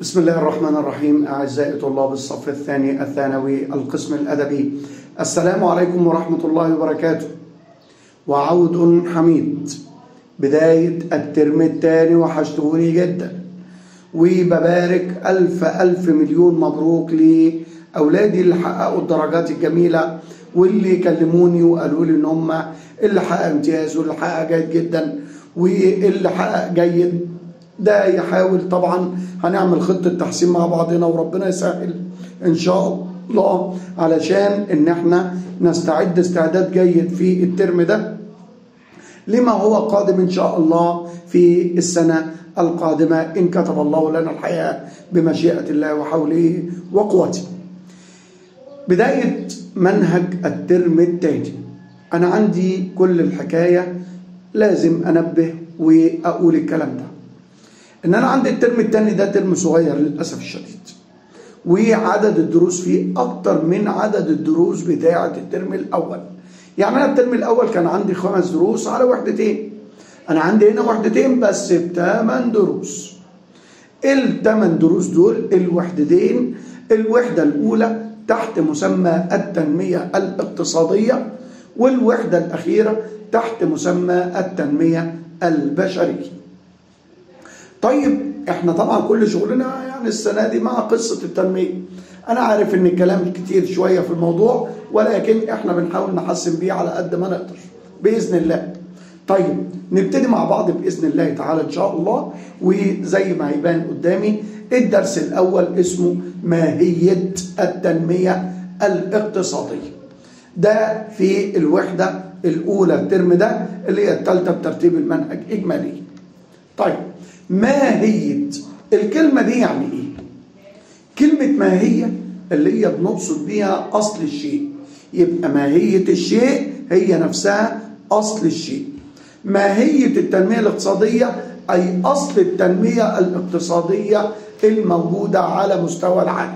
بسم الله الرحمن الرحيم أعزائي طلاب الصف الثاني الثانوي القسم الأدبي السلام عليكم ورحمة الله وبركاته وعود حميد بداية الترم الثاني وحشتوني جدا وببارك ألف ألف مليون مبروك لأولادي اللي حققوا الدرجات الجميلة واللي كلموني وقالوا لي إن هم اللي حقق امتياز واللي حقق جيد جدا واللي حقق جيد ده يحاول طبعا هنعمل خطة تحسين مع بعضنا وربنا يسهل إن شاء الله علشان إن احنا نستعد استعداد جيد في الترم ده لما هو قادم إن شاء الله في السنة القادمة إن كتب الله لنا الحياة بمشيئة الله وحوله وقوته بداية منهج الترم الثاني أنا عندي كل الحكاية لازم أنبه وأقول الكلام ده ان انا عندي الترم الثاني ده ترم صغير للاسف الشديد وعدد الدروس فيه اكتر من عدد الدروس بتاعه الترم الاول يعني انا الترم الاول كان عندي خمس دروس على وحدتين انا عندي هنا وحدتين بس بثمان دروس الثمان دروس دول الوحدتين الوحده الاولى تحت مسمى التنميه الاقتصاديه والوحده الاخيره تحت مسمى التنميه البشريه طيب احنا طبعا كل شغلنا يعني السنه دي مع قصه التنميه انا عارف ان الكلام كتير شويه في الموضوع ولكن احنا بنحاول نحسن بيه على قد ما نقدر باذن الله طيب نبتدي مع بعض باذن الله تعالى ان شاء الله وزي ما هيبان قدامي الدرس الاول اسمه ماهيه التنميه الاقتصاديه ده في الوحده الاولى الترم ده اللي هي الثالثه بترتيب المنهج اجمالي طيب ماهية الكلمة دي يعني ايه كلمة ماهية اللي هي بنقصد بيها أصل الشيء يبقى ماهية الشيء هي نفسها أصل الشيء ماهية التنمية الاقتصادية أي أصل التنمية الاقتصادية الموجودة على مستوى العالم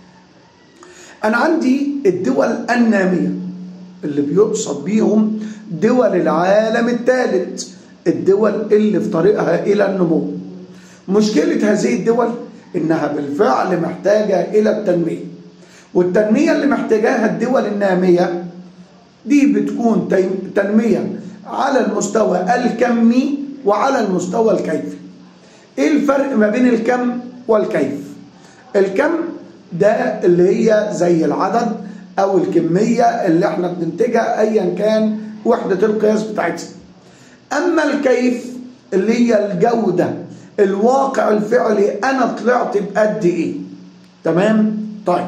أنا عندي الدول النامية اللي بيقصد بيهم دول العالم الثالث الدول اللي في طريقها إلى النمو مشكلة هذه الدول إنها بالفعل محتاجة إلى التنمية والتنمية اللي محتاجاها الدول النامية دي بتكون تنمية على المستوى الكمي وعلى المستوى الكيفي إيه الفرق ما بين الكم والكيف الكم ده اللي هي زي العدد أو الكمية اللي احنا بننتجها أيا كان وحدة القياس بتاعتها أما الكيف اللي هي الجودة الواقع الفعلي أنا طلعت بقد إيه تمام طيب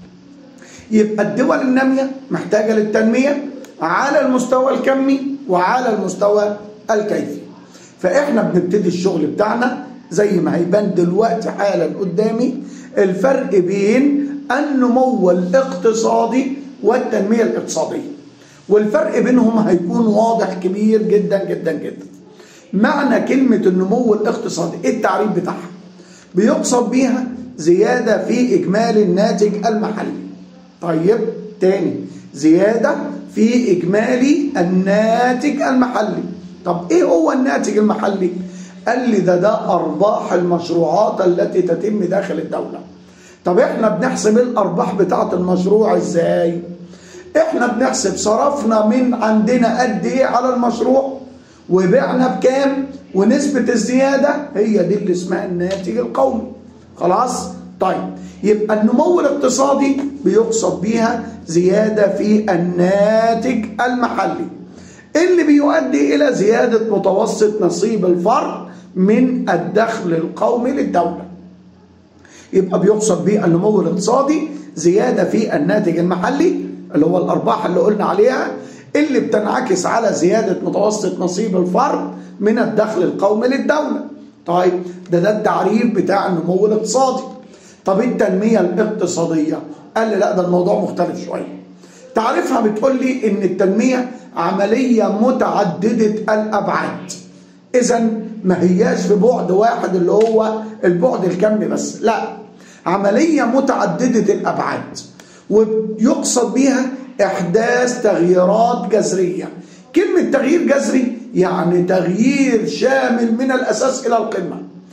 يبقى الدول النامية محتاجة للتنمية على المستوى الكمي وعلى المستوى الكيفي فإحنا بنبتدي الشغل بتاعنا زي ما هيبان دلوقتي حالا قدامي الفرق بين النمو الاقتصادي والتنمية الاقتصادية والفرق بينهم هيكون واضح كبير جدا جدا جدا معنى كلمة النمو الاقتصادي ايه التعريف بتاعها بيقصد بيها زيادة في إجمالي الناتج المحلي طيب تاني زيادة في إجمالي الناتج المحلي طب ايه هو الناتج المحلي قال لي ده ده أرباح المشروعات التي تتم داخل الدولة طب احنا بنحسب الأرباح بتاعة المشروع ازاي احنا بنحسب صرفنا من عندنا قد ايه على المشروع وبعنا بكام ونسبة الزيادة هي دي اللي اسمها الناتج القومي خلاص طيب يبقى النمو الاقتصادي بيقصد بيها زيادة في الناتج المحلي اللي بيؤدي إلى زيادة متوسط نصيب الفرد من الدخل القومي للدولة يبقى بيقصد بيه النمو الاقتصادي زيادة في الناتج المحلي اللي هو الأرباح اللي قلنا عليها اللي بتنعكس على زيادة متوسط نصيب الفرد من الدخل القومي للدولة طيب ده ده التعريف بتاع النمو الاقتصادي طب التنمية الاقتصادية قال لي لا ده الموضوع مختلف شوية تعريفها بتقول لي ان التنمية عملية متعددة الأبعاد إذا ما هياش في بعد واحد اللي هو البعد الكمي بس لا عملية متعددة الأبعاد ويقصد بها إحداث تغييرات جذرية كلمة تغيير جذري يعني تغيير شامل من الأساس إلى القمة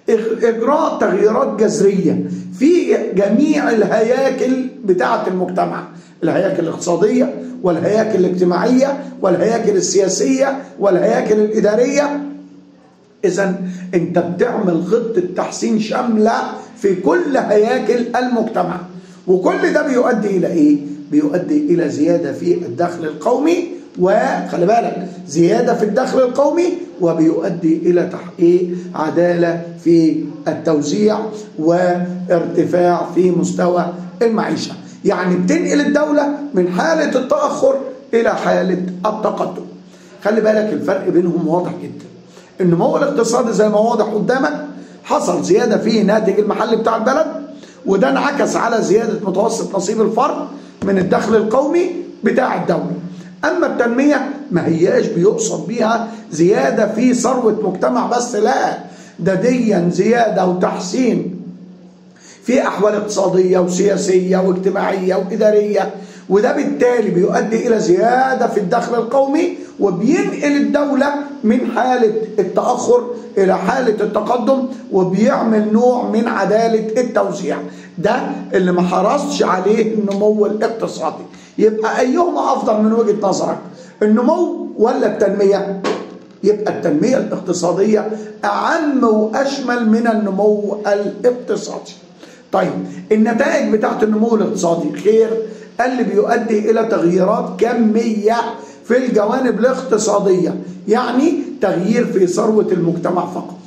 إجراء تغييرات جذرية في جميع الهياكل بتاعة المجتمع الهياكل الاقتصادية والهياكل الاجتماعية والهياكل السياسية والهياكل الإدارية إذا أنت بتعمل خطة تحسين شاملة في كل هياكل المجتمع وكل ده بيؤدي إلى إيه؟ بيؤدي إلى زيادة في الدخل القومي وخلي بالك زيادة في الدخل القومي وبيؤدي إلى تحقيق عدالة في التوزيع وارتفاع في مستوى المعيشة يعني بتنقل الدولة من حالة التأخر إلى حالة التقدم خلي بالك الفرق بينهم واضح جدا النمو الاقتصادي زي ما واضح قدامك حصل زيادة في الناتج المحلي بتاع البلد وده انعكس على زيادة متوسط نصيب الفرد من الدخل القومي بتاع الدولة أما التنمية ما هياش بيقصد بيها زيادة في ثروة مجتمع بس لا ده ديا زيادة وتحسين في أحوال اقتصادية وسياسية واجتماعية وإدارية وده بالتالي بيؤدي إلى زيادة في الدخل القومي وبينقل الدولة من حالة التأخر إلى حالة التقدم وبيعمل نوع من عدالة التوزيع ده اللي ما حرصش عليه النمو الاقتصادي يبقى أيهما أفضل من وجهة نظرك النمو ولا التنمية يبقى التنمية الاقتصادية أعم وأشمل من النمو الاقتصادي طيب النتائج بتاعت النمو الاقتصادي خير اللي بيؤدي إلى تغييرات كمية في الجوانب الاقتصادية يعني تغيير في ثروة المجتمع فقط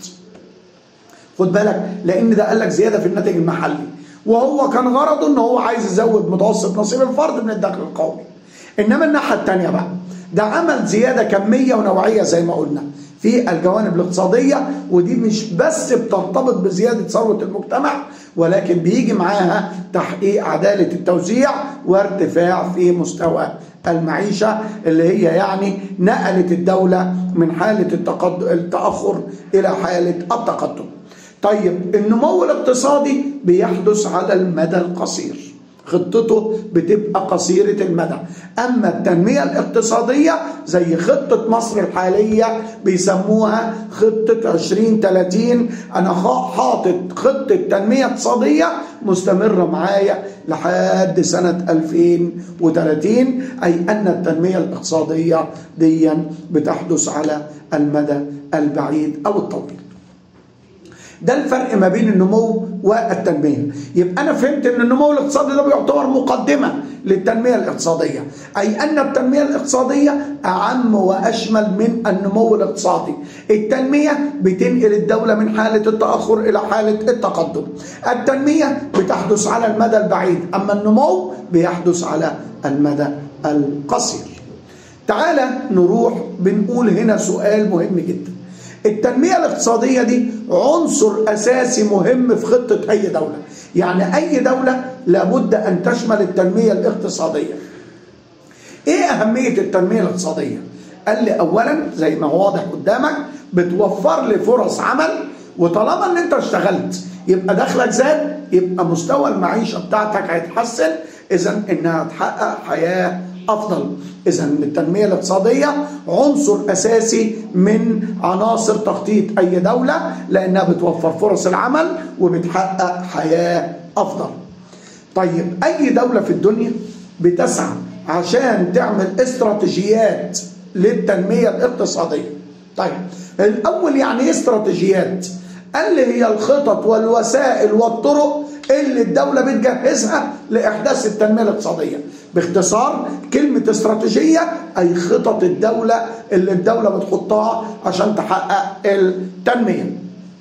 خد بالك لأن ده قال لك زيادة في الناتج المحلي وهو كان غرضه ان هو عايز يزود متوسط نصيب الفرد من الدخل القومي انما الناحيه الثانيه بقى ده عمل زياده كميه ونوعيه زي ما قلنا في الجوانب الاقتصاديه ودي مش بس بترتبط بزياده ثروه المجتمع ولكن بيجي معاها تحقيق عداله التوزيع وارتفاع في مستوى المعيشه اللي هي يعني نقلت الدوله من حاله التقدم التاخر الى حاله التقدم طيب النمو الاقتصادي بيحدث على المدى القصير خطته بتبقى قصيرة المدى أما التنمية الاقتصادية زي خطة مصر الحالية بيسموها خطة 2030 أنا حاطط خطة تنمية اقتصادية مستمرة معايا لحد سنة 2030 أي أن التنمية الاقتصادية ديا بتحدث على المدى البعيد أو الطويل ده الفرق ما بين النمو والتنمية يبقى أنا فهمت أن النمو الاقتصادي ده بيعتبر مقدمة للتنمية الاقتصادية أي أن التنمية الاقتصادية أعم وأشمل من النمو الاقتصادي التنمية بتنقل الدولة من حالة التأخر إلى حالة التقدم التنمية بتحدث على المدى البعيد أما النمو بيحدث على المدى القصير تعالى نروح بنقول هنا سؤال مهم جدا التنمية الاقتصادية دي عنصر أساسي مهم في خطة أي دولة يعني أي دولة لابد أن تشمل التنمية الاقتصادية إيه أهمية التنمية الاقتصادية؟ قال لي أولا زي ما هو واضح قدامك بتوفر لي فرص عمل وطالما أن أنت اشتغلت يبقى دخلك زاد يبقى مستوى المعيشة بتاعتك هيتحسن إذا إنها تحقق حياة أفضل إذا التنمية الاقتصادية عنصر أساسي من عناصر تخطيط أي دولة لأنها بتوفر فرص العمل وبتحقق حياة أفضل طيب أي دولة في الدنيا بتسعى عشان تعمل استراتيجيات للتنمية الاقتصادية طيب الأول يعني إيه استراتيجيات قال لي هي الخطط والوسائل والطرق اللي الدولة بتجهزها لإحداث التنمية الاقتصادية باختصار كلمة استراتيجية أي خطط الدولة اللي الدولة بتحطها عشان تحقق التنمية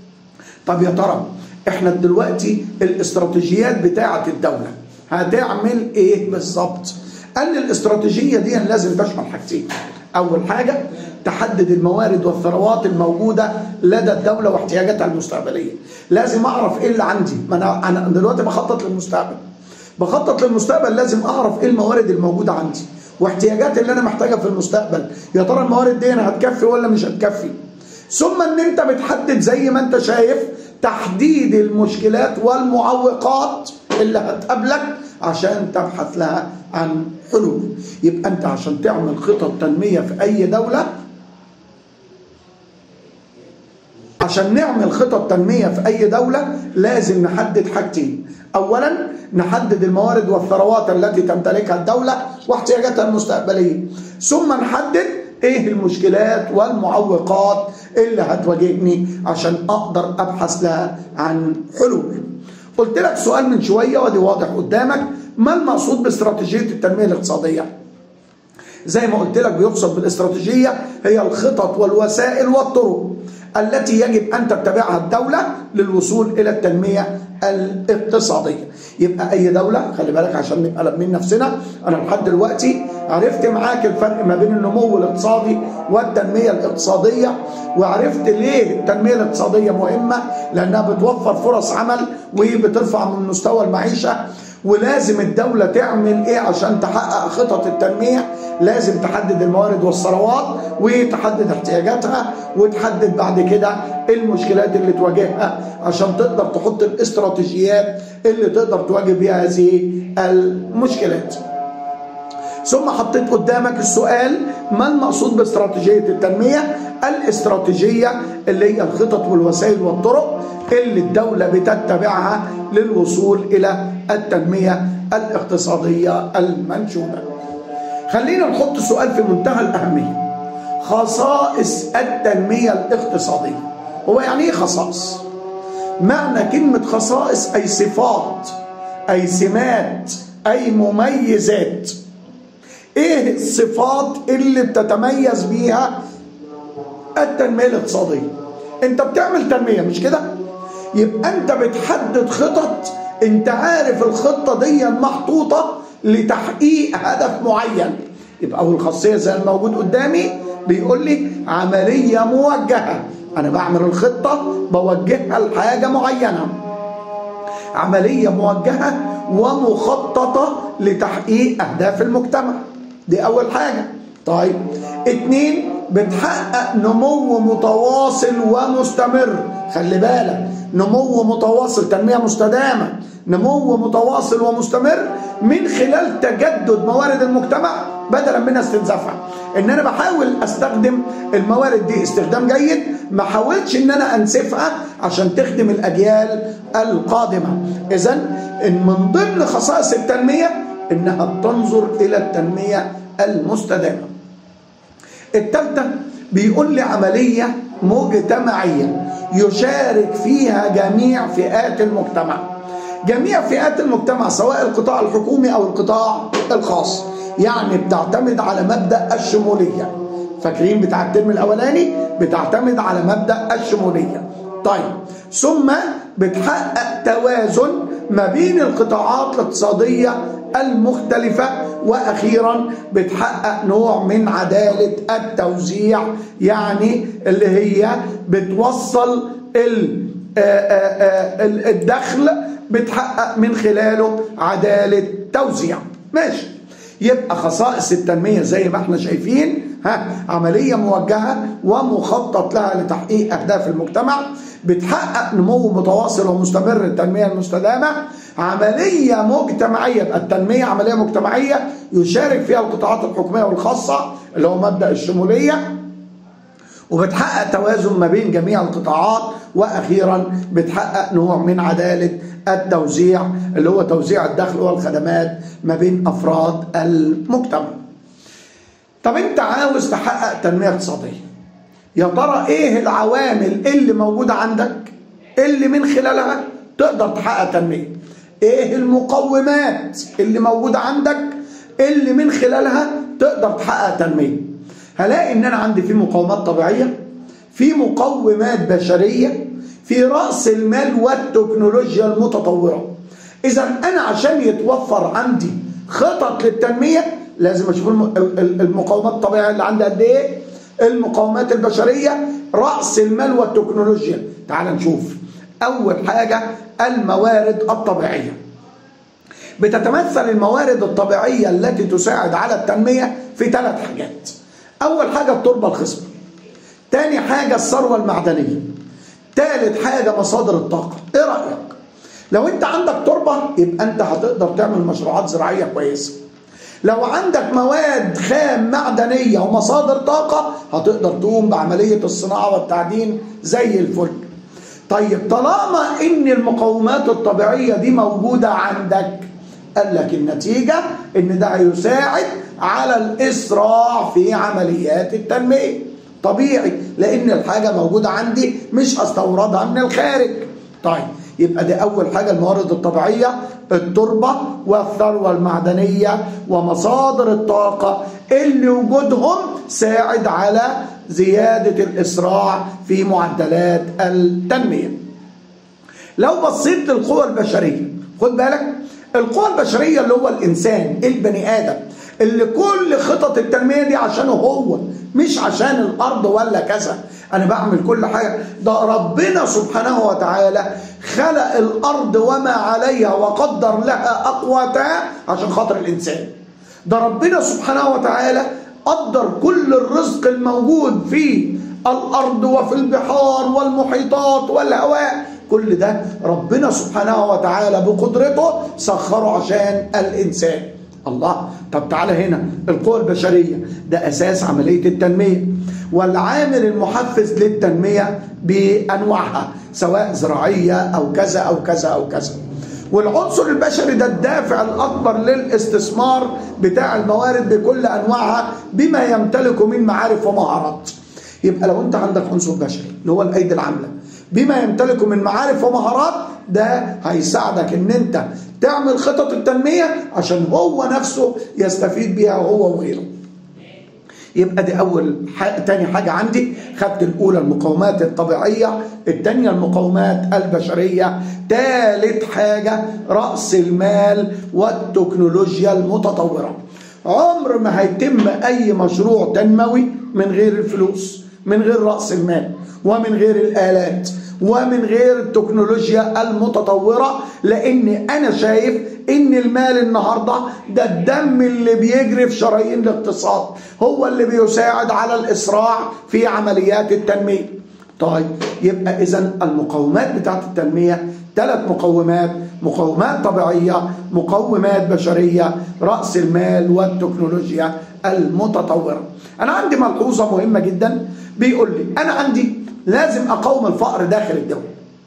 طب يا ترى احنا دلوقتي الاستراتيجيات بتاعة الدولة هتعمل ايه بالظبط قال لي الاستراتيجية دي لازم تشمل حاجتين أول حاجة تحدد الموارد والثروات الموجودة لدى الدولة واحتياجاتها المستقبلية لازم أعرف إيه اللي عندي ما أنا, أنا دلوقتي بخطط للمستقبل بخطط للمستقبل لازم أعرف إيه الموارد الموجودة عندي واحتياجاتي اللي أنا محتاجها في المستقبل يا ترى الموارد دي أنا هتكفي ولا مش هتكفي ثم ان انت بتحدد زي ما انت شايف تحديد المشكلات والمعوقات اللي هتقابلك عشان تبحث لها عن حلول يبقى انت عشان تعمل خطط تنمية في اي دولة عشان نعمل خطط تنمية في أي دولة لازم نحدد حاجتين أولا نحدد الموارد والثروات التي تمتلكها الدولة واحتياجاتها المستقبلية ثم نحدد ايه المشكلات والمعوقات اللي هتواجهني عشان اقدر ابحث لها عن حلول قلت لك سؤال من شوية ودي واضح قدامك ما المقصود باستراتيجية التنمية الاقتصادية زي ما قلت لك بيقصد بالاستراتيجية هي الخطط والوسائل والطرق التي يجب أن تتبعها الدولة للوصول إلى التنمية الاقتصادية يبقى أي دولة خلي بالك عشان نبقى لمين نفسنا أنا لحد دلوقتي عرفت معاك الفرق ما بين النمو الاقتصادي والتنمية الاقتصادية وعرفت ليه التنمية الاقتصادية مهمة لأنها بتوفر فرص عمل وبترفع من مستوى المعيشة ولازم الدولة تعمل ايه عشان تحقق خطط التنمية لازم تحدد الموارد والثروات وتحدد احتياجاتها وتحدد بعد كده المشكلات اللي تواجهها عشان تقدر تحط الاستراتيجيات اللي تقدر تواجه بيها هذه المشكلات ثم حطيت قدامك السؤال ما المقصود باستراتيجية التنمية الاستراتيجية اللي هي الخطط والوسائل والطرق اللي الدولة بتتبعها للوصول إلى التنمية الاقتصادية المنشودة خلينا نحط سؤال في منتهى الأهمية خصائص التنمية الاقتصادية هو يعني ايه خصائص معنى كلمة خصائص أي صفات أي سمات أي مميزات ايه الصفات اللي بتتميز بيها التنمية الاقتصادية انت بتعمل تنمية مش كده يبقى انت بتحدد خطط انت عارف الخطة دي محطوطة لتحقيق هدف معين يبقى اول خاصية زي الموجود قدامي بيقول لي عملية موجهة انا بعمل الخطة بوجهها لحاجة معينة عملية موجهة ومخططة لتحقيق اهداف المجتمع دي اول حاجة طيب اتنين بتحقق نمو متواصل ومستمر خلي بالك نمو متواصل تنمية مستدامة نمو متواصل ومستمر من خلال تجدد موارد المجتمع بدلا من استنزافها ان انا بحاول استخدم الموارد دي استخدام جيد ما حاولش ان انا انسفها عشان تخدم الاجيال القادمة اذا ان من ضمن خصائص التنمية انها تنظر الى التنمية المستدامة الثالثة بيقول لي عملية مجتمعية يشارك فيها جميع فئات المجتمع جميع فئات المجتمع سواء القطاع الحكومي أو القطاع الخاص يعني بتعتمد على مبدأ الشمولية فاكرين بتاع الترم الأولاني بتعتمد على مبدأ الشمولية طيب ثم بتحقق توازن ما بين القطاعات الاقتصادية المختلفة وأخيرا بتحقق نوع من عدالة التوزيع يعني اللي هي بتوصل الدخل بتحقق من خلاله عدالة توزيع ماشي يبقى خصائص التنمية زي ما احنا شايفين ها عملية موجهة ومخطط لها لتحقيق أهداف المجتمع بتحقق نمو متواصل ومستمر التنمية المستدامة عملية مجتمعية التنمية عملية مجتمعية يشارك فيها القطاعات الحكومية والخاصة اللي هو مبدأ الشمولية وبتحقق توازن ما بين جميع القطاعات واخيرا بتحقق نوع من عداله التوزيع اللي هو توزيع الدخل والخدمات ما بين افراد المجتمع. طب انت عاوز تحقق تنميه اقتصاديه. يا ترى ايه العوامل اللي موجوده عندك اللي من خلالها تقدر تحقق تنميه؟ ايه المقومات اللي موجوده عندك اللي من خلالها تقدر تحقق تنميه؟ هلاقي ان انا عندي في مقومات طبيعيه في مقومات بشريه في راس المال والتكنولوجيا المتطوره اذا انا عشان يتوفر عندي خطط للتنميه لازم اشوف المقومات الطبيعيه اللي عندي قد ايه المقومات البشريه راس المال والتكنولوجيا تعال نشوف اول حاجه الموارد الطبيعيه بتتمثل الموارد الطبيعيه التي تساعد على التنميه في ثلاث حاجات أول حاجة التربة الخصبة تاني حاجة الثروة المعدنية تالت حاجة مصادر الطاقة إيه رأيك؟ لو أنت عندك تربة يبقى أنت هتقدر تعمل مشروعات زراعية كويسة لو عندك مواد خام معدنية ومصادر طاقة هتقدر تقوم بعملية الصناعة والتعدين زي الفل طيب طالما ان المقومات الطبيعية دي موجودة عندك قال لك النتيجة ان ده هيساعد على الاسراع في عمليات التنمية طبيعي لان الحاجة موجودة عندي مش هستوردها من الخارج طيب يبقى دي اول حاجة الموارد الطبيعية التربة والثروة المعدنية ومصادر الطاقة اللي وجودهم ساعد على زيادة الإسراع في معدلات التنمية لو بصيت للقوى البشرية خد بالك القوى البشرية اللي هو الإنسان البني آدم اللي كل خطط التنمية دي عشانه هو مش عشان الأرض ولا كذا أنا بعمل كل حاجة ده ربنا سبحانه وتعالى خلق الأرض وما عليها وقدر لها أقواتها عشان خاطر الإنسان ده ربنا سبحانه وتعالى قدر كل الرزق الموجود في الأرض وفي البحار والمحيطات والهواء كل ده ربنا سبحانه وتعالى بقدرته سخره عشان الإنسان الله طب تعالى هنا القوى البشرية ده أساس عملية التنمية والعامل المحفز للتنمية بأنواعها سواء زراعية أو كذا أو كذا أو كذا والعنصر البشري ده الدافع الأكبر للاستثمار بتاع الموارد بكل أنواعها بما يمتلكه من معارف ومهارات يبقى لو أنت عندك عنصر بشري اللي هو الأيدي العاملة بما يمتلكه من معارف ومهارات ده هيساعدك ان انت تعمل خطط التنمية عشان هو نفسه يستفيد بيها هو وغيره يبقى دي أول حاجة تاني حاجة عندي خدت الأولى المقومات الطبيعية التانية المقومات البشرية تالت حاجة رأس المال والتكنولوجيا المتطورة عمر ما هيتم أي مشروع تنموي من غير الفلوس من غير رأس المال ومن غير الآلات ومن غير التكنولوجيا المتطورة لأن أنا شايف إن المال النهاردة ده الدم اللي بيجري في شرايين الاقتصاد هو اللي بيساعد على الإسراع في عمليات التنمية طيب يبقى إذا المقومات بتاعت التنمية ثلاث مقومات مقومات طبيعية مقومات بشرية رأس المال والتكنولوجيا المتطورة أنا عندي ملحوظة مهمة جدا بيقول لي أنا عندي لازم أقاوم الفقر داخل الدولة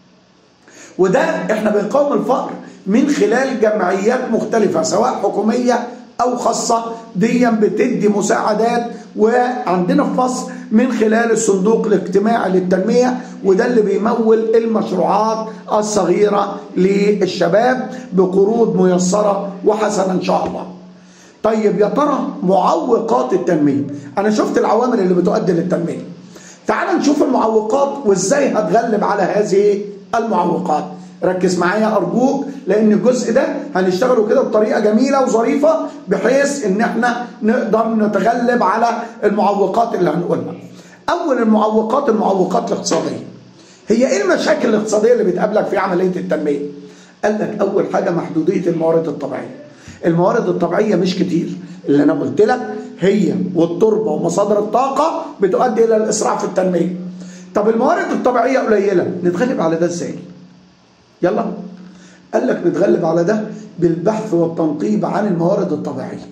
وده احنا بنقاوم الفقر من خلال جمعيات مختلفة سواء حكومية أو خاصة دي بتدي مساعدات وعندنا في مصر من خلال الصندوق الاجتماعي للتنمية وده اللي بيمول المشروعات الصغيرة للشباب بقروض ميسرة وحسنة إن شاء الله طيب يا ترى معوقات التنمية أنا شفت العوامل اللي بتؤدي للتنمية تعال نشوف المعوقات وإزاي هتغلب على هذه المعوقات ركز معايا أرجوك لأن الجزء ده هنشتغله كده بطريقة جميلة وظريفة بحيث إن احنا نقدر نتغلب على المعوقات اللي هنقولها أول المعوقات المعوقات الاقتصادية هي إيه المشاكل الاقتصادية اللي بتقابلك في عملية التنمية؟ قال لك أول حاجة محدودية الموارد الطبيعية الموارد الطبيعية مش كتير اللي أنا قلت لك هي والتربة ومصادر الطاقة بتؤدي إلى الإسراع في التنمية طب الموارد الطبيعية قليلة نتغلب على ده إزاي؟ يلا قال لك نتغلب على ده بالبحث والتنقيب عن الموارد الطبيعية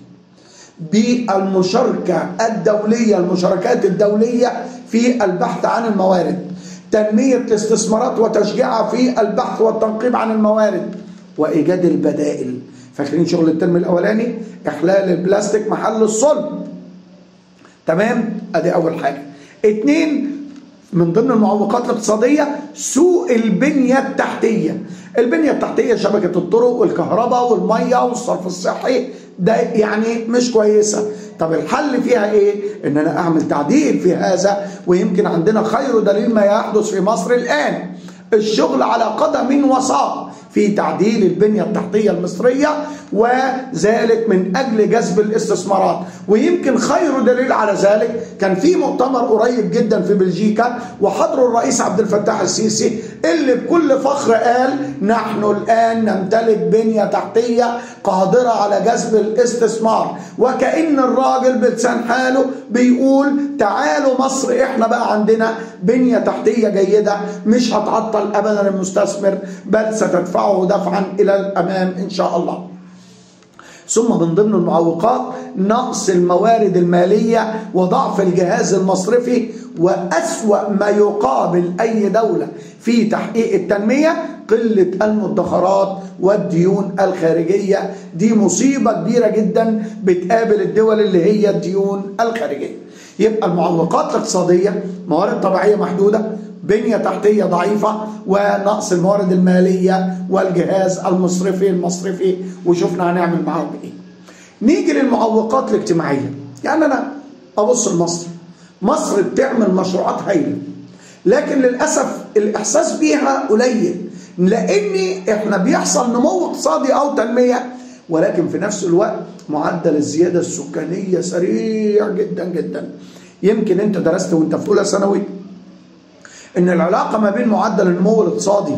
بالمشاركة الدولية المشاركات الدولية في البحث عن الموارد تنمية الاستثمارات وتشجيعها في البحث والتنقيب عن الموارد وإيجاد البدائل فاكرين شغل الترم الأولاني إحلال البلاستيك محل الصلب تمام أدي أول حاجة اتنين من ضمن المعوقات الاقتصادية سوء البنية التحتية البنية التحتية شبكة الطرق والكهرباء والمية والصرف الصحي ده يعني مش كويسة طب الحل فيها ايه ان انا اعمل تعديل في هذا ويمكن عندنا خير دليل ما يحدث في مصر الان الشغل على قدم وساق في تعديل البنية التحتية المصرية وذلك من أجل جذب الاستثمارات ويمكن خير دليل على ذلك كان في مؤتمر قريب جدا في بلجيكا وحضره الرئيس عبد الفتاح السيسي اللي بكل فخر قال نحن الآن نمتلك بنية تحتية قادرة على جذب الاستثمار وكأن الراجل بلسان حاله بيقول تعالوا مصر احنا بقى عندنا بنية تحتية جيدة مش هتعطل أبدا المستثمر بل ستدفعه دفعا إلى الأمام إن شاء الله ثم من ضمن المعوقات نقص الموارد المالية وضعف الجهاز المصرفي وأسوأ ما يقابل أي دولة في تحقيق التنمية قلة المدخرات والديون الخارجية دي مصيبة كبيرة جدا بتقابل الدول اللي هي الديون الخارجية يبقى المعوقات الاقتصادية موارد طبيعية محدودة بنية تحتية ضعيفة ونقص الموارد المالية والجهاز المصرفي المصرفي وشفنا هنعمل معاهم ايه نيجي للمعوقات الاجتماعية يعني انا ابص لمصر مصر بتعمل مشروعات هايلة لكن للأسف الإحساس بيها قليل لأن احنا بيحصل نمو اقتصادي أو تنمية ولكن في نفس الوقت معدل الزيادة السكانية سريع جدا جدا يمكن انت درست وانت في أولى ثانوي ان العلاقة ما بين معدل النمو الاقتصادي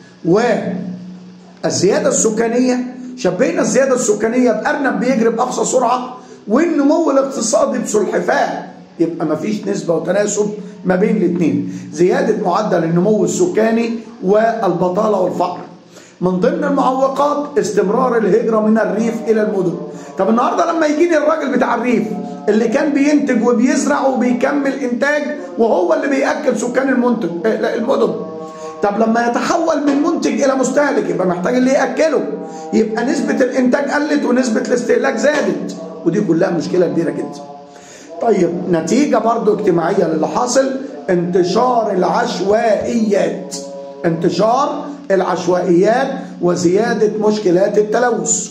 والزيادة السكانية شبهنا الزيادة السكانية بأرنب بيجري بأقصى سرعة والنمو الاقتصادي بسلحفاة يبقى ما فيش نسبة وتناسب ما بين الاثنين زيادة معدل النمو السكاني والبطالة والفقر من ضمن المعوقات استمرار الهجرة من الريف إلى المدن طب النهاردة لما يجيني الراجل بتاع الريف اللي كان بينتج وبيزرع وبيكمل إنتاج وهو اللي بيأكل سكان المنتج المدن طب لما يتحول من منتج إلى مستهلك يبقى محتاج اللي يأكله يبقى نسبة الإنتاج قلت ونسبة الاستهلاك زادت ودي كلها مشكلة كبيرة جدا طيب نتيجة برضو اجتماعية للي حاصل انتشار العشوائيات انتشار العشوائيات وزيادة مشكلات التلوث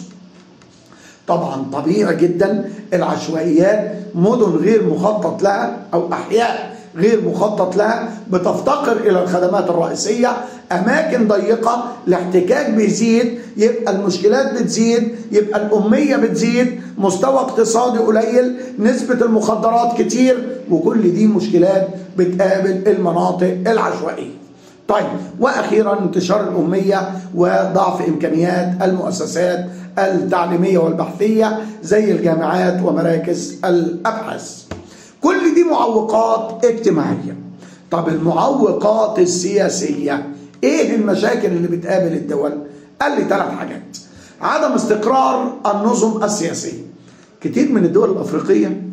طبعا طبيعي جدا العشوائيات مدن غير مخطط لها او احياء غير مخطط لها بتفتقر الى الخدمات الرئيسيه اماكن ضيقه الاحتكاك بيزيد يبقى المشكلات بتزيد يبقى الاميه بتزيد مستوى اقتصادي قليل نسبه المخدرات كتير وكل دي مشكلات بتقابل المناطق العشوائيه طيب واخيرا انتشار الاميه وضعف امكانيات المؤسسات التعليميه والبحثيه زي الجامعات ومراكز الابحاث كل دي معوقات اجتماعيه طب المعوقات السياسيه ايه المشاكل اللي بتقابل الدول قال لي ثلاث حاجات عدم استقرار النظم السياسيه كتير من الدول الافريقيه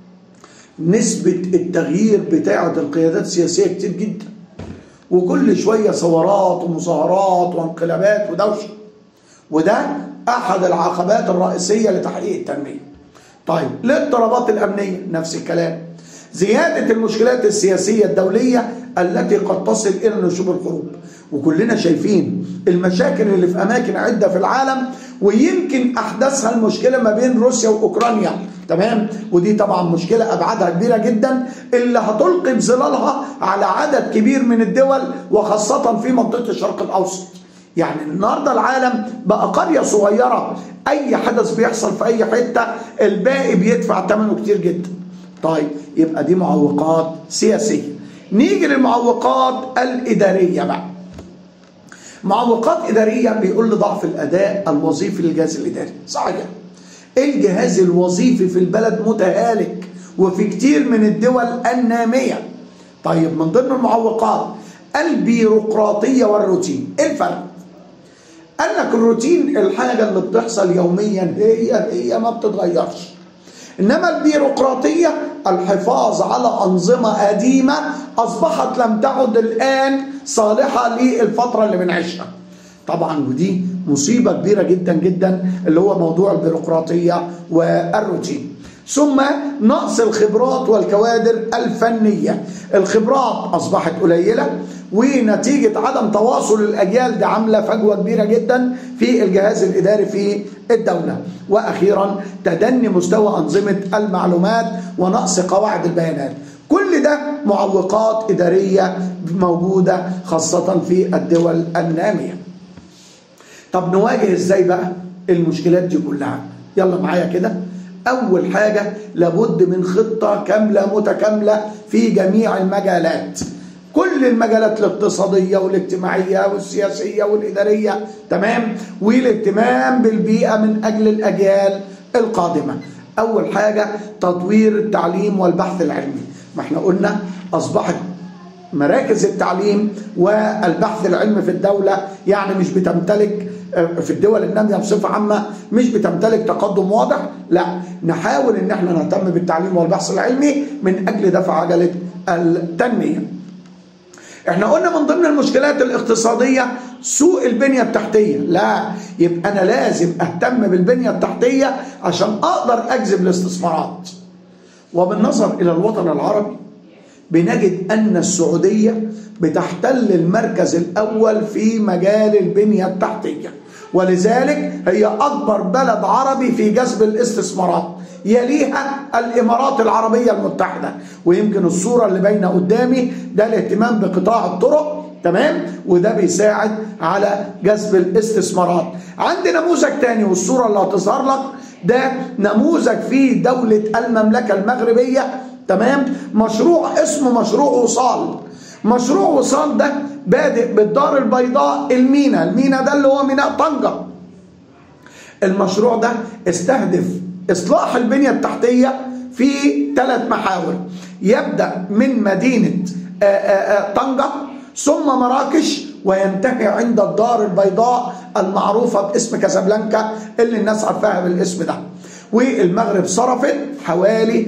نسبه التغيير بتاعه القيادات السياسيه كتير جدا وكل شوية ثورات ومظاهرات وانقلابات ودوشة وده أحد العقبات الرئيسية لتحقيق التنمية طيب الاضطرابات الأمنية نفس الكلام زيادة المشكلات السياسية الدولية التي قد تصل إلى نشوب الحروب وكلنا شايفين المشاكل اللي في أماكن عدة في العالم ويمكن أحدثها المشكلة ما بين روسيا وأوكرانيا تمام ودي طبعا مشكلة أبعادها كبيرة جدا اللي هتلقي بظلالها على عدد كبير من الدول وخاصة في منطقة الشرق الأوسط يعني النهاردة العالم بقى قرية صغيرة أي حدث بيحصل في أي حتة الباقي بيدفع ثمنه كتير جدا طيب يبقى دي معوقات سياسية نيجي للمعوقات الإدارية بقى معوقات إدارية بيقول لي ضعف الأداء الوظيفي للجهاز الإداري صحيح الجهاز الوظيفي في البلد متهالك وفي كتير من الدول النامية طيب من ضمن المعوقات البيروقراطية والروتين ايه الفرق قال لك الروتين الحاجة اللي بتحصل يوميا هي هي ما بتتغيرش إنما البيروقراطية الحفاظ على أنظمة قديمة أصبحت لم تعد الآن صالحة للفترة اللي بنعيشها طبعا ودي مصيبة كبيرة جدا جدا اللي هو موضوع البيروقراطية والروتين ثم نقص الخبرات والكوادر الفنية الخبرات أصبحت قليلة ونتيجة عدم تواصل الأجيال دي عاملة فجوة كبيرة جدا في الجهاز الإداري في الدولة وأخيرا تدني مستوى أنظمة المعلومات ونقص قواعد البيانات كل ده معوقات إدارية موجودة خاصة في الدول النامية طب نواجه ازاي بقى المشكلات دي كلها يلا معايا كده اول حاجة لابد من خطة كاملة متكاملة في جميع المجالات كل المجالات الاقتصادية والاجتماعية والسياسية والإدارية تمام والاهتمام بالبيئة من أجل الأجيال القادمة أول حاجة تطوير التعليم والبحث العلمي ما احنا قلنا أصبحت مراكز التعليم والبحث العلمي في الدولة يعني مش بتمتلك في الدول الناميه بصفه عامه مش بتمتلك تقدم واضح لا نحاول ان احنا نهتم بالتعليم والبحث العلمي من اجل دفع عجله التنميه احنا قلنا من ضمن المشكلات الاقتصاديه سوء البنيه التحتيه لا يبقى انا لازم اهتم بالبنيه التحتيه عشان اقدر اجذب الاستثمارات وبالنظر الى الوطن العربي بنجد ان السعوديه بتحتل المركز الاول في مجال البنيه التحتيه ولذلك هي اكبر بلد عربي في جذب الاستثمارات يليها الامارات العربيه المتحده ويمكن الصوره اللي باينه قدامي ده الاهتمام بقطاع الطرق تمام وده بيساعد على جذب الاستثمارات عندي نموذج تاني والصوره اللي هتظهر لك ده نموذج في دوله المملكه المغربيه تمام مشروع اسمه مشروع وصال مشروع وصال ده بادئ بالدار البيضاء المينا المينا ده اللي هو ميناء طنجة المشروع ده استهدف إصلاح البنية التحتية في ثلاث محاور يبدأ من مدينة طنجة ثم مراكش وينتهي عند الدار البيضاء المعروفة باسم كازابلانكا اللي الناس عارفاها بالاسم ده والمغرب صرفت حوالي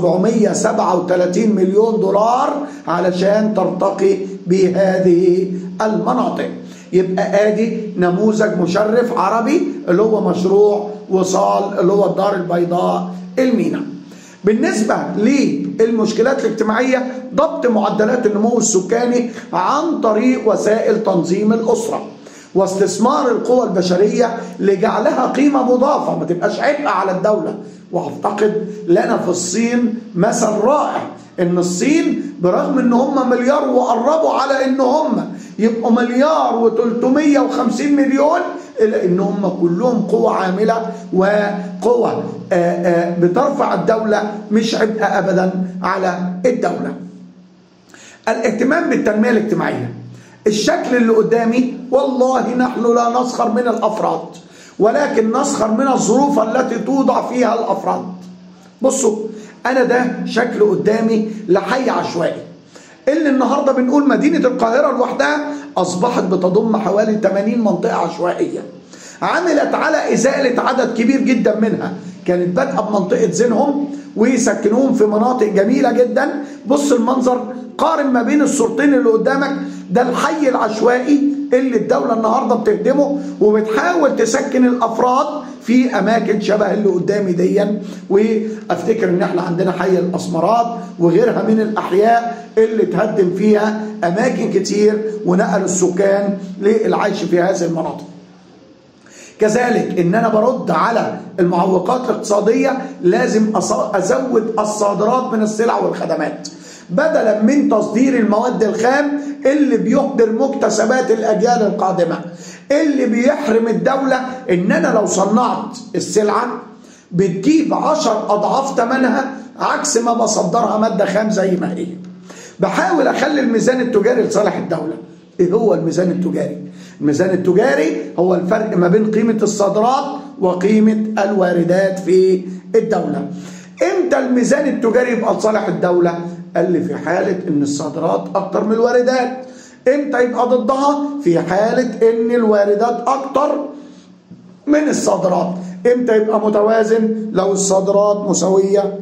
737 مليون دولار علشان ترتقي بهذه المناطق يبقى ادي نموذج مشرف عربي اللي هو مشروع وصال اللي هو الدار البيضاء المينا بالنسبة للمشكلات الاجتماعية ضبط معدلات النمو السكاني عن طريق وسائل تنظيم الأسرة واستثمار القوى البشرية لجعلها قيمة مضافة ما تبقاش عبء على الدولة واعتقد لنا في الصين مثل رائع ان الصين برغم ان هم مليار وقربوا على ان هم يبقوا مليار و350 مليون الا ان هم كلهم قوة عاملة وقوة بترفع الدولة مش عبء ابدا على الدولة الاهتمام بالتنمية الاجتماعية الشكل اللي قدامي والله نحن لا نسخر من الافراد ولكن نسخر من الظروف التي توضع فيها الافراد بصوا انا ده شكل قدامي لحي عشوائي اللي النهارده بنقول مدينه القاهره لوحدها اصبحت بتضم حوالي 80 منطقه عشوائيه عملت على ازاله عدد كبير جدا منها كانت بادئه بمنطقه زينهم ويسكنوهم في مناطق جميله جدا بص المنظر قارن ما بين الصورتين اللي قدامك ده الحي العشوائي اللي الدولة النهاردة بتخدمه وبتحاول تسكن الأفراد في أماكن شبه اللي قدامي ديا وأفتكر إن إحنا عندنا حي الأسمرات وغيرها من الأحياء اللي تهدم فيها أماكن كتير ونقل السكان للعيش في هذه المناطق كذلك ان انا برد على المعوقات الاقتصاديه لازم ازود الصادرات من السلع والخدمات بدلا من تصدير المواد الخام اللي بيهدر مكتسبات الاجيال القادمه اللي بيحرم الدوله ان انا لو صنعت السلعه بتجيب عشر اضعاف ثمنها عكس ما بصدرها ماده خام زي ما هي بحاول اخلي الميزان التجاري لصالح الدوله ايه هو الميزان التجاري الميزان التجاري هو الفرق ما بين قيمه الصادرات وقيمه الواردات في الدوله امتى الميزان التجاري يبقى لصالح الدوله قال لي في حالة ان الصادرات اكتر من الواردات امتى يبقى ضدها في حالة ان الواردات اكتر من الصادرات امتى يبقى متوازن لو الصادرات مساوية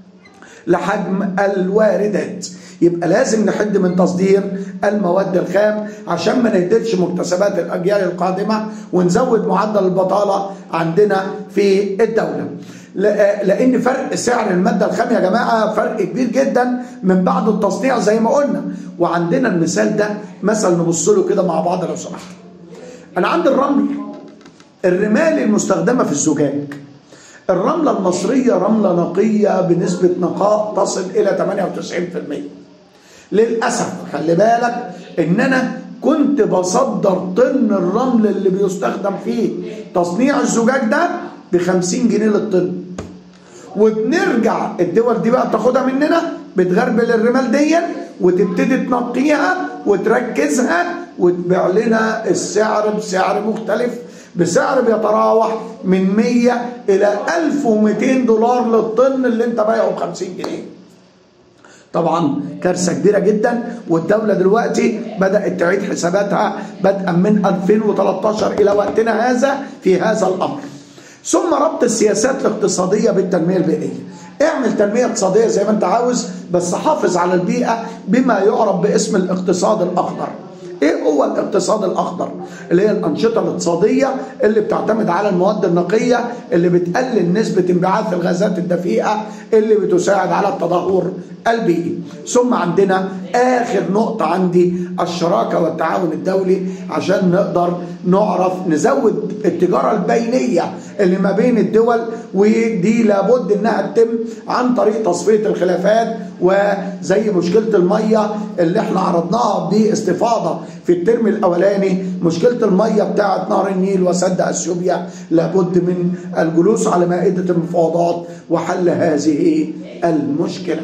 لحجم الواردات يبقى لازم نحد من تصدير المواد الخام عشان ما نهدرش مكتسبات الاجيال القادمه ونزود معدل البطاله عندنا في الدوله. لان فرق سعر الماده الخام يا جماعه فرق كبير جدا من بعد التصنيع زي ما قلنا وعندنا المثال ده مثل نبص له كده مع بعض لو سمحت. انا عندي الرمل الرمال المستخدمه في الزجاج الرمله المصريه رمله نقيه بنسبه نقاء تصل الى 98% للاسف خلي بالك ان انا كنت بصدر طن الرمل اللي بيستخدم فيه تصنيع الزجاج ده ب 50 جنيه للطن وبنرجع الدول دي بقى تاخدها مننا بتغربل الرمال دي وتبتدي تنقيها وتركزها وتبيع لنا السعر بسعر مختلف بسعر بيتراوح من 100 الى 1200 دولار للطن اللي انت بايعه ب 50 جنيه طبعا كارثة كبيرة جدا والدولة دلوقتي بدأت تعيد حساباتها بدءا من 2013 إلى وقتنا هذا في هذا الأمر ثم ربط السياسات الاقتصادية بالتنمية البيئية اعمل تنمية اقتصادية زي ما انت عاوز بس حافظ على البيئة بما يعرف باسم الاقتصاد الأخضر ايه هو الاقتصاد الاخضر اللي هي الانشطه الاقتصاديه اللي بتعتمد على المواد النقيه اللي بتقلل نسبه انبعاث الغازات الدفيئه اللي بتساعد على التدهور البيئي ثم عندنا اخر نقطه عندي الشراكه والتعاون الدولي عشان نقدر نعرف نزود التجاره البينيه اللي ما بين الدول ودي لابد انها تتم عن طريق تصفيه الخلافات وزي مشكله الميه اللي احنا عرضناها باستفاضه في الترم الاولاني مشكله الميه بتاعه نهر النيل وسد اثيوبيا لابد من الجلوس على مائده المفاوضات وحل هذه المشكله.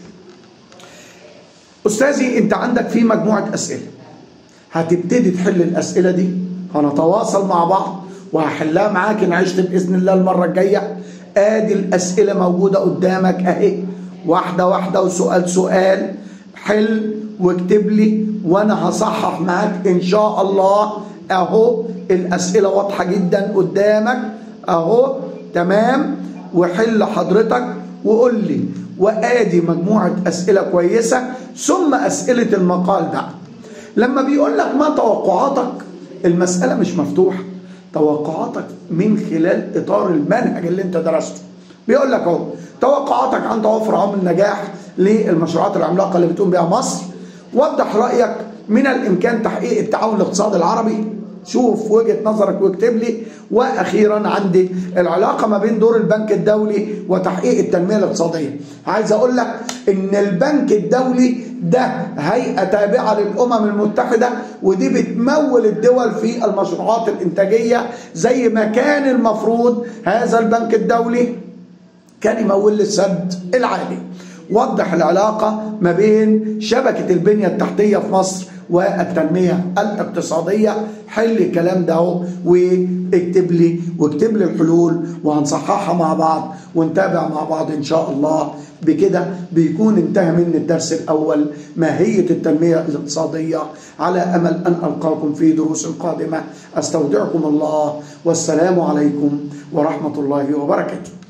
استاذي انت عندك في مجموعه اسئله هتبتدي تحل الاسئله دي هنتواصل مع بعض وهحلها معاك ان عشت باذن الله المره الجايه ادي الاسئله موجوده قدامك اهي واحده واحده وسؤال سؤال حل واكتب لي وانا هصحح معاك ان شاء الله اهو الاسئله واضحه جدا قدامك اهو تمام وحل حضرتك وقول لي وادي مجموعه اسئله كويسه ثم اسئله المقال ده لما بيقول لك ما توقعاتك المساله مش مفتوحه توقعاتك من خلال اطار المنهج اللي انت درسته بيقول لك اهو توقعاتك عن توفر عوامل النجاح للمشروعات العملاقه اللي بتقوم بها مصر وضح رايك من الامكان تحقيق التعاون الاقتصادي العربي شوف وجهه نظرك واكتب لي واخيرا عندي العلاقه ما بين دور البنك الدولي وتحقيق التنميه الاقتصاديه عايز اقول لك ان البنك الدولي ده هيئه تابعه للامم المتحده ودي بتمول الدول في المشروعات الانتاجيه زي ما كان المفروض هذا البنك الدولي كان يمول للسد العالي وضح العلاقة ما بين شبكة البنية التحتية في مصر والتنمية الاقتصادية حل الكلام ده اهو واكتب لي واكتب لي الحلول وهنصححها مع بعض ونتابع مع بعض ان شاء الله بكده بيكون انتهى مني الدرس الاول ماهية التنمية الاقتصادية على امل ان القاكم في دروس قادمة استودعكم الله والسلام عليكم ورحمة الله وبركاته